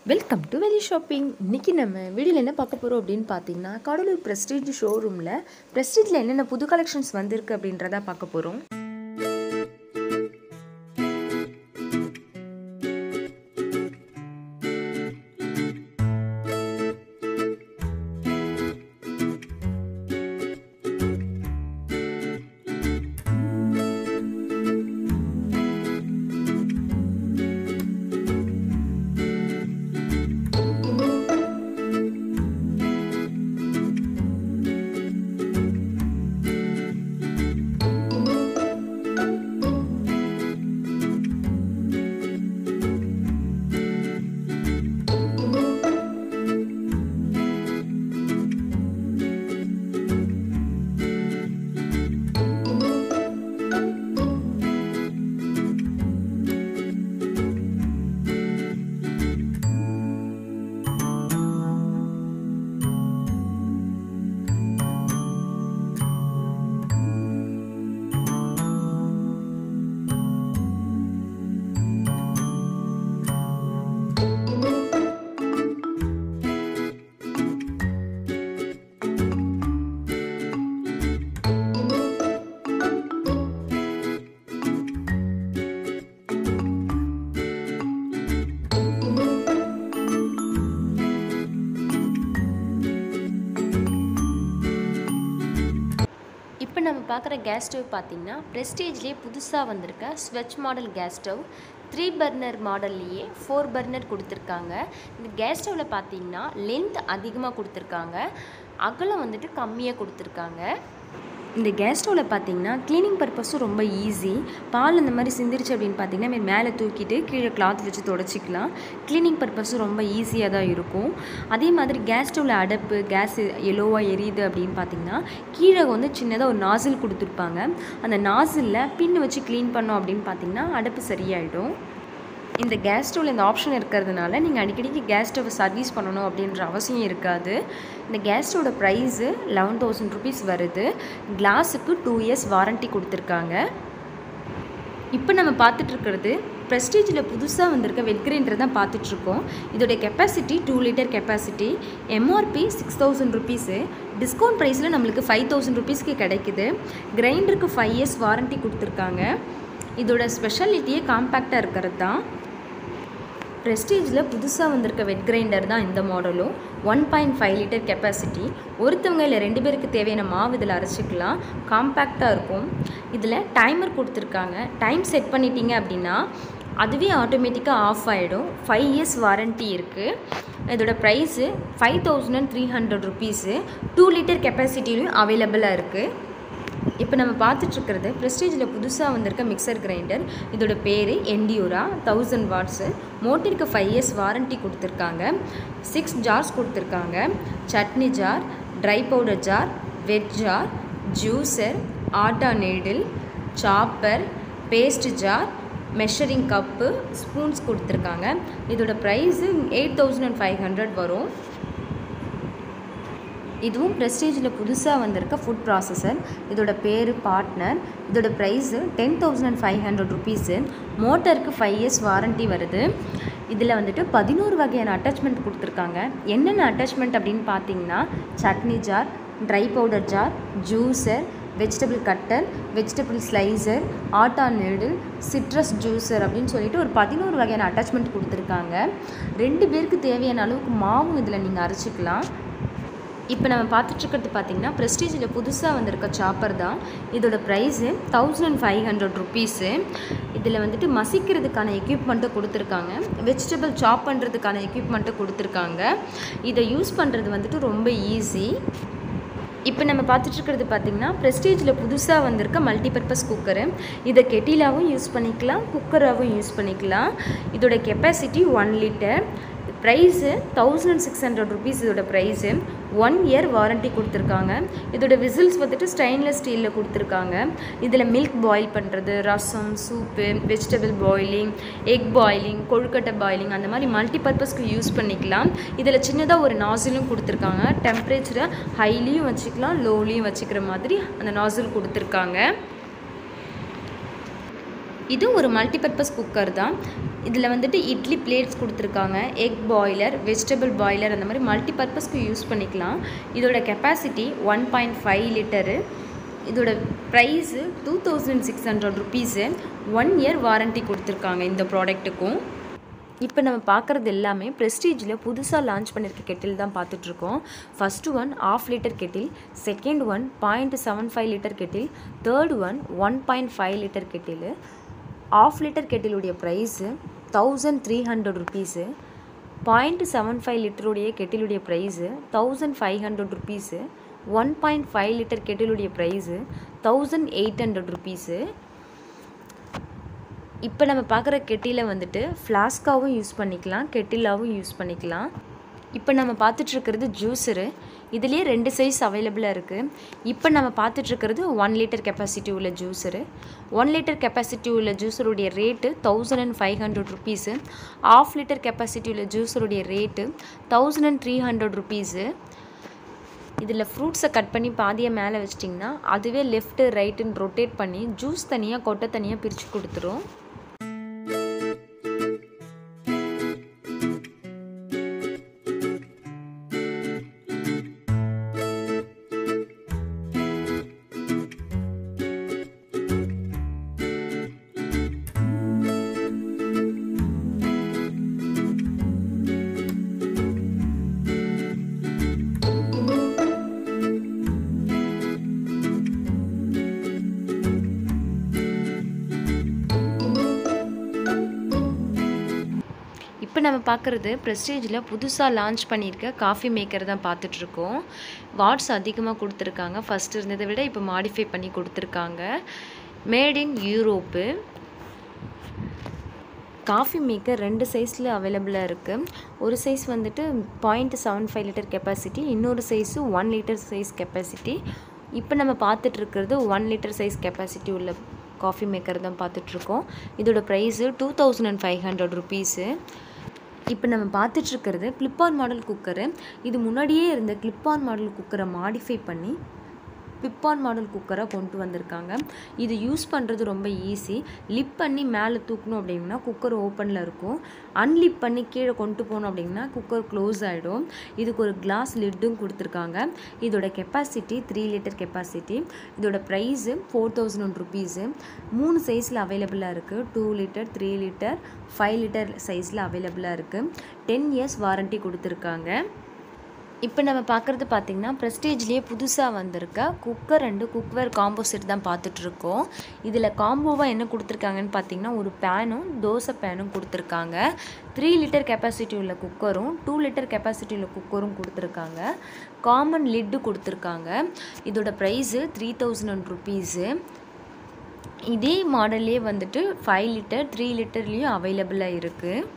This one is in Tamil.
வெல்கம் டு வெளி ஷாப்பிங் இன்றைக்கி நம்ம வீடியோவில் என்ன பார்க்க போகிறோம் அப்படின்னு பார்த்தீங்கன்னா கடலூர் ப்ரெஸ்டீஜ் ஷோரூமில் ப்ரெஸ்டீஜில் என்னென்ன புது கலெக்ஷன்ஸ் வந்திருக்கு அப்படின்றத பார்க்க போகிறோம் இப்போ நம்ம பார்க்குற கேஸ் ஸ்டவ் பார்த்தீங்கன்னா ப்ரெஸ்டேஜ்லேயே புதுசாக வந்திருக்க switch model gas stove three burner மாடல்லையே ஃபோர் பர்னர் கொடுத்துருக்காங்க இந்த கேஸ் ஸ்டவ்வில் பார்த்தீங்கன்னா லென்த் அதிகமாக கொடுத்துருக்காங்க அகலம் வந்துட்டு கம்மியாக கொடுத்துருக்காங்க இந்த கேஸ் ஸ்டவ்வில் பார்த்தீங்கன்னா க்ளீனிங் பர்பஸும் ரொம்ப ஈஸி பால் இந்த மாதிரி சிந்திருச்சு அப்படின்னு பார்த்தீங்கன்னா மே- மேலே தூக்கிட்டு கீழே கிளாத் வச்சு தொடச்சிக்கலாம் க்ளீனிங் பர்பஸும் ரொம்ப ஈஸியாக தான் இருக்கும் அதே மாதிரி கேஸ் ஸ்டவ்வில் அடப்பு கேஸ் எல்லோவாக எரியுது அப்படின்னு பார்த்தீங்கன்னா கீழே வந்து சின்னதாக ஒரு நாசில் கொடுத்துருப்பாங்க அந்த நாசிலில் பின் வச்சு க்ளீன் பண்ணோம் அப்படின்னு பார்த்தீங்கன்னா அடப்பு சரியாயிடும் இந்த கேஸ் ஸ்டவ்வில் இந்த ஆப்ஷன் இருக்கிறதுனால நீங்கள் அடிக்கடிக்கு கேஸ் ஸ்டவ் சர்வீஸ் பண்ணணும் அப்படின்ற அவசியம் இருக்காது இந்த கேஸ் ஸ்டவோட ப்ரைஸு லெவன் தௌசண்ட் ருபீஸ் வருது கிளாஸுக்கு டூ இயர்ஸ் வாரண்ட்டி கொடுத்துருக்காங்க இப்போ நம்ம பார்த்துட்டு இருக்கிறது ப்ரெஸ்டீஜில் புதுசாக வந்திருக்க வெட் கிரைண்டர் தான் பார்த்துட்ருக்கோம் இதோடைய capacity two litre capacity MRP six thousand rupees discount ப்ரைஸில் நம்மளுக்கு ஃபைவ் தௌசண்ட் ருபீஸ்க்கு கிடைக்குது கிரைண்டருக்கு ஃபைவ் இயர்ஸ் வாரண்ட்டி கொடுத்துருக்காங்க இதோட ஸ்பெஷாலிட்டியே காம்பேக்டாக இருக்கிறது தான் ப்ரெஸ்டீஜில் புதுசாக வந்திருக்க வெட் கிரைண்டர் தான் இந்த மாடலும் one point five litre capacity ஒருத்தவங்க இல்லை ரெண்டு பேருக்கு தேவையான மாவு இதில் அரைச்சிக்கலாம் காம்பேக்டாக இருக்கும் இதில் டைமர் கொடுத்துருக்காங்க டைம் செட் பண்ணிட்டீங்க அப்படின்னா அதுவே ஆட்டோமேட்டிக்காக ஆஃப் ஆகிடும் ஃபைவ் இயர்ஸ் வாரண்ட்டி இருக்குது இதோட price five thousand and three hundred rupees two litre கெப்பாசிட்டிலையும் அவைலபிளாக இருக்குது இப்போ நம்ம பார்த்துட்ருக்கிறது ப்ரெஸ்டீஜில் புதுசாக வந்திருக்க மிக்சர் கிரைண்டர் இதோட பேர் என்டியூரா தௌசண்ட் வாட்ஸு மோட்டருக்கு ஃபைவ் இயர்ஸ் வாரண்ட்டி கொடுத்துருக்காங்க சிக்ஸ் ஜார்ஸ் கொடுத்துருக்காங்க chutney jar dry powder jar wet jar juicer atta kneader chopper paste jar measuring cup spoons கொடுத்துருக்காங்க இதோட price eight thousand and five hundred வரும் இதுவும் ப்ரெஸ்டீஜில் புதுசாக வந்திருக்க ஃபுட் ப்ராசஸர் இதோட பேர் பார்ட்னர் இதோட price ten thousand and five hundred rupees மோட்டருக்கு ஃபைவ் இயர்ஸ் வாரண்ட்டி வருது இதில் வந்துட்டு பதினோரு வகையான அட்டாச்மெண்ட் கொடுத்துருக்காங்க என்னென்ன அட்டாச்மெண்ட் அப்படின்னு பார்த்தீங்கன்னா chutney jar dry powder jar juicer vegetable cutter vegetable slicer atta kneader citrus juicer அப்படின்னு சொல்லிட்டு ஒரு பதினோரு வகையான அட்டாச்மெண்ட் கொடுத்துருக்காங்க ரெண்டு பேருக்கு தேவையான அளவுக்கு மாவும் இதில் நீங்கள் அரைச்சிக்கலாம் இப்போ நம்ம பார்த்துட்ருக்கிறது பார்த்தீங்கன்னா ப்ரெஸ்டீஜில் புதுசாக வந்திருக்க சாப்பர் தான் இதோட price thousand and five hundred rupees இதில் வந்துட்டு மசிக்கிறதுக்கான எக்யூப்மெண்ட்டும் கொடுத்துருக்காங்க வெஜிடபிள் சாப் பண்ணுறதுக்கான எக்யூப்மெண்ட்டும் கொடுத்துருக்காங்க இதை யூஸ் பண்ணுறது வந்துட்டு ரொம்ப ஈஸி இப்போ நம்ம பார்த்துட்ருக்கிறது பார்த்தீங்கன்னா ப்ரெஸ்டீஜில் புதுசாக வந்திருக்க மல்டிபர்பஸ் குக்கரு இதை கெட்டிலாவும் யூஸ் பண்ணிக்கலாம் குக்கராகவும் யூஸ் பண்ணிக்கலாம் இதோட capacity one litre price thousand and six hundred rupees இதோட ப்ரைஸு ஒன் இயர் வாரண்ட்டி கொடுத்துருக்காங்க இதோட விசில்ஸ் வந்துட்டு ஸ்டெயின்லெஸ் ஸ்டீலில் கொடுத்துருக்காங்க இதில் மில்க் பாயில் பண்ணுறது ரசம் soup vegetable boiling egg boiling கொழுக்கட்டை பாயிலிங் அந்த மாதிரி மல்டிபர்பஸ்க்கு யூஸ் பண்ணிக்கலாம் இதில் சின்னதாக ஒரு நாசிலும் கொடுத்துருக்காங்க டெம்பரேச்சரை ஹைலியும் வச்சுக்கலாம் லோலியும் வச்சுக்கிற மாதிரி அந்த நாசில் கொடுத்துருக்காங்க இது ஒரு மல்டிபர்பஸ் குக்கர் தான் இதில் வந்துட்டு இட்லி பிளேட்ஸ் கொடுத்துருக்காங்க எக் பாய்லர் வெஜிடபிள் பாய்லர் அந்த மாதிரி மல்டி பர்பஸ்க்கு யூஸ் பண்ணிக்கலாம் இதோட capacity one point five litre இதோட price two thousand six hundred rupees one year warranty கொடுத்துருக்காங்க இந்த ப்ராடக்ட்டுக்கும் இப்போ நம்ம பார்க்குறது எல்லாமே ப்ரெஸ்டீஜில் புதுசாக லான்ச் பண்ணியிருக்க கெட்டில் தான் பார்த்துட்ருக்கோம் first one half litre kettle second one point seven five litre kettle third one one point five litre kettle half litre கெட்டிலுடைய price thousand three hundred rupees point seven five லிட்டருடைய கெட்டிலுடைய price thousand five hundred rupees one point five litre கெட்டிலுடைய price thousand eight hundred rupees இப்போ நம்ம பார்க்குற கெட்டியில் வந்துட்டு ஃப்ளாஸ்காவும் யூஸ் பண்ணிக்கலாம் கெட்டிலாவும் யூஸ் பண்ணிக்கலாம் இப்போ நம்ம பார்த்துட்ருக்கிறது ஜூஸரு இதுலேயே ரெண்டு சைஸ் அவைலபிளாக இருக்குது இப்போ நம்ம பார்த்துட்ருக்கிறது ஒன் லிட்டர் கெப்பாசிட்டி உள்ள ஜூஸரு ஒன் லிட்டர் கெப்பாசிட்டி உள்ள ஜூஸருடைய rate thousand and five hundred rupees half litre capacity உள்ள ஜூஸருடைய rate thousand and three hundred rupees இதில் ஃப்ரூட்ஸை கட் பண்ணி பாதியை மேலே வச்சிட்டிங்கன்னா அதுவே லெஃப்ட்டு ரைட்டுன்னு ரொட்டேட் பண்ணி ஜூஸ் தனியாக கொட்டை தனியாக பிரித்து கொடுத்துரும் இப்போ நம்ம பார்க்குறது ப்ரெஸ்டீஜில் புதுசாக லான்ச் பண்ணியிருக்க காஃபி மேக்கர் தான் பார்த்துட்ருக்கோம் வாட்ஸ் அதிகமாக கொடுத்துருக்காங்க ஃபஸ்ட் இருந்ததை விட இப்போ மாடிஃபை பண்ணி கொடுத்துருக்காங்க made in Europe coffee maker ரெண்டு சைஸில் அவைலபிளாக இருக்குது ஒரு சைஸ் வந்துட்டு point seven five litre capacity இன்னொரு size one litre size capacity இப்போ நம்ம பார்த்துட்டு இருக்கிறது ஒன் லிட்டர் சைஸ் கெப்பாசிட்டி உள்ள காஃபி மேக்கர் தான் பார்த்துட்ருக்கோம் இதோட price two thousand and five hundred rupees இப்போ நம்ம பார்த்துட்ருக்கிறது கிளிப்பான் மாடல் குக்கரு இது முன்னாடியே இருந்த கிளிப்பான் மாடல் குக்கரை மாடிஃபை பண்ணி பிப்பான் மாடல் குக்கராக கொண்டு வந்திருக்காங்க இது யூஸ் பண்ணுறது ரொம்ப ஈஸி லிப் பண்ணி மேலே தூக்கணும் அப்படின்னா குக்கர் ஓப்பனில் இருக்கும் அன்லிப் பண்ணி கீழே கொண்டு போனோம் அப்படின்னா குக்கர் க்ளோஸ் ஆகிடும் இதுக்கு ஒரு கிளாஸ் லிட்டும் கொடுத்துருக்காங்க இதோட கெப்பாசிட்டி த்ரீ லிட்டர் கெப்பாசிட்டி இதோட ப்ரைஸு ஃபோர் தௌசண்ட் ருபீஸு மூணு சைஸில் அவைலபிளாக இருக்குது two litre three litre five litre சைஸில் அவைலபிளாக இருக்குது டென் இயர்ஸ் வாரண்ட்டி கொடுத்துருக்காங்க இப்போ நம்ம பார்க்குறது பார்த்திங்கன்னா ப்ரெஸ்டேஜ்லேயே புதுசாக வந்திருக்க cooker and cookware combo set தான் பார்த்துட்ருக்கோம் இதில் காம்போவாக என்ன கொடுத்துருக்காங்கன்னு பார்த்தீங்கன்னா ஒரு பேனும் தோசை பேனும் கொடுத்துருக்காங்க த்ரீ லிட்டர் கெப்பாசிட்டி உள்ள குக்கரும் டூ லிட்டர் கெப்பாசிட்டி உள்ள குக்கரும் கொடுத்துருக்காங்க காமன் லிட்டு கொடுத்துருக்காங்க இதோட ப்ரைஸு த்ரீ தௌசண்ட் ருபீஸு இதே மாடல்லே வந்துட்டு ஃபைவ் லிட்டர் த்ரீ லிட்டர்லேயும் அவைலபிளாக இருக்குது